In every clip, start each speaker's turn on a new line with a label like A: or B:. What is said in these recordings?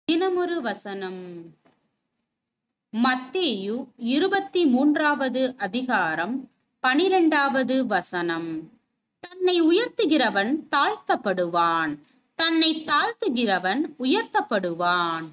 A: தினமொரு வசனம் மத்தேயு இருபத்தி மூன்றாவது அதிகாரம் பனிரெண்டாவது வசனம் தன்னை உயர்த்துகிறவன் தாழ்த்தப்படுவான் தன்னை தாழ்த்துகிறவன் உயர்த்தப்படுவான்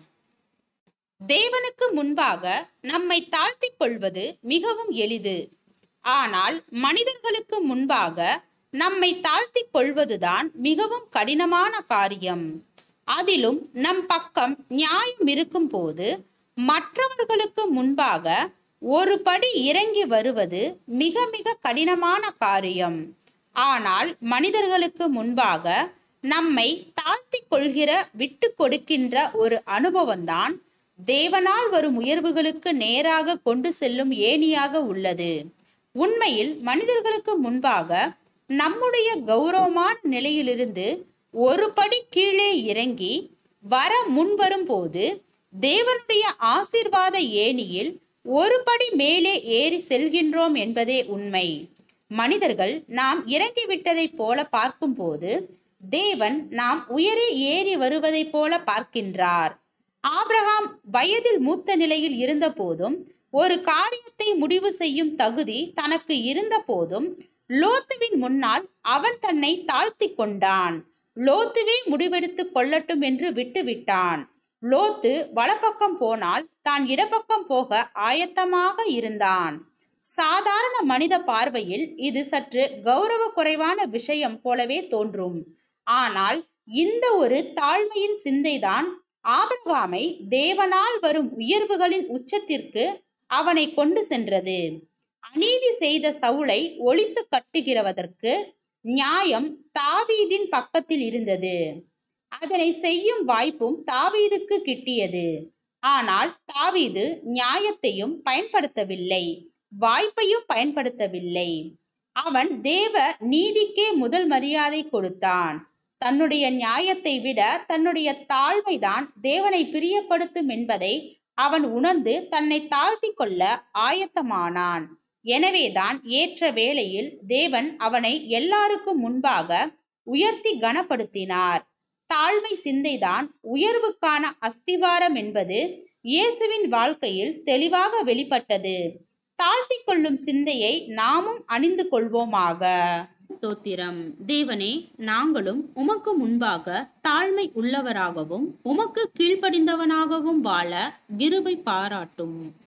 A: தேவனுக்கு முன்பாக நம்மை தாழ்த்திக் கொள்வது மிகவும் எளிது ஆனால் மனிதர்களுக்கு முன்பாக நம்மை தாழ்த்திக் கொள்வதுதான் மிகவும் கடினமான காரியம் அதிலும் நம் பக்கம் நியாயம் இருக்கும் போது மற்றவர்களுக்கு முன்பாக ஒரு படி இறங்கி வருவது மிக மிக கடினமான காரியம் ஆனால் மனிதர்களுக்கு முன்பாக நம்மை தாழ்த்திக் கொள்கிற விட்டு கொடுக்கின்ற ஒரு அனுபவம்தான் தேவனால் வரும் உயர்வுகளுக்கு நேராக கொண்டு செல்லும் ஏணியாக உள்ளது உண்மையில் மனிதர்களுக்கு முன்பாக நம்முடைய கௌரவமான நிலையிலிருந்து ஒரு படி கீழே இறங்கி வர முன்வரும் போது தேவனுடைய ஆசீர்வாத ஏணியில் ஒரு படி மேலே ஏறி செல்கின்றோம் என்பதே உண்மை மனிதர்கள் நாம் இறங்கிவிட்டதைப் போல பார்க்கும்போது தேவன் நாம் உயரே ஏறி வருவதைப் போல பார்க்கின்றார் ஆபிரகாம் வயதில் மூத்த நிலையில் இருந்த போதும் ஒரு காரியத்தை முடிவு செய்யும் தகுதி தனக்கு இருந்த போதும் லோத்துவின் முன்னால் அவன் தன்னை தாழ்த்தி கொண்டான் லோத்துவே முடிவெடுத்து கொள்ளட்டும் என்று விட்டுவிட்டான் லோத்து வலப்பக்கம் போனால் தான் இடப்பக்கம் போக ஆயத்தமாக இருந்தான் சாதாரண மனித பார்வையில் இது சற்று கௌரவ குறைவான விஷயம் போலவே தோன்றும் ஆனால் இந்த ஒரு தாழ்மையின் சிந்தைதான் ஆபிரகாமை தேவனால் வரும் உயர்வுகளின் உச்சத்திற்கு அவனை கொண்டு சென்றது அநீதி செய்த சவுளை ஒழித்து கட்டுகிறவதற்கு நியாயம் தாவீதின் பக்கத்தில் இருந்தது அதனை செய்யும் வாய்ப்பும் தாவீதுக்கு கிட்டியது ஆனால் தாவீது நியாயத்தையும் பயன்படுத்தவில்லை வாய்ப்பையும் பயன்படுத்தவில்லை அவன் தேவ நீதிக்கே முதல் மரியாதை கொடுத்தான் தன்னுடைய நியாயத்தை விட தன்னுடைய தாழ்மைதான் தேவனை பிரியப்படுத்தும் என்பதை அவன் உணர்ந்து தன்னை தாழ்த்தி கொள்ள ஆயத்தமானான் எனவேதான் ஏற்ற வேளையில் தேவன் அவனை எல்லாருக்கும் முன்பாக உயர்த்தி கனப்படுத்தினார் தாழ்மை சிந்தைதான் உயர்வுக்கான அஸ்திவாரம் என்பது இயேசுவின் வாழ்க்கையில் தெளிவாக வெளிப்பட்டது தாழ்த்தி கொள்ளும் சிந்தையை நாமும் அணிந்து கொள்வோமாக ஸ்தோத்திரம் தேவனே நாங்களும் உமக்கு முன்பாக தாழ்மை உள்ளவராகவும் உமக்கு கீழ்ப்படிந்தவனாகவும் வாழ கிருபை பாராட்டும்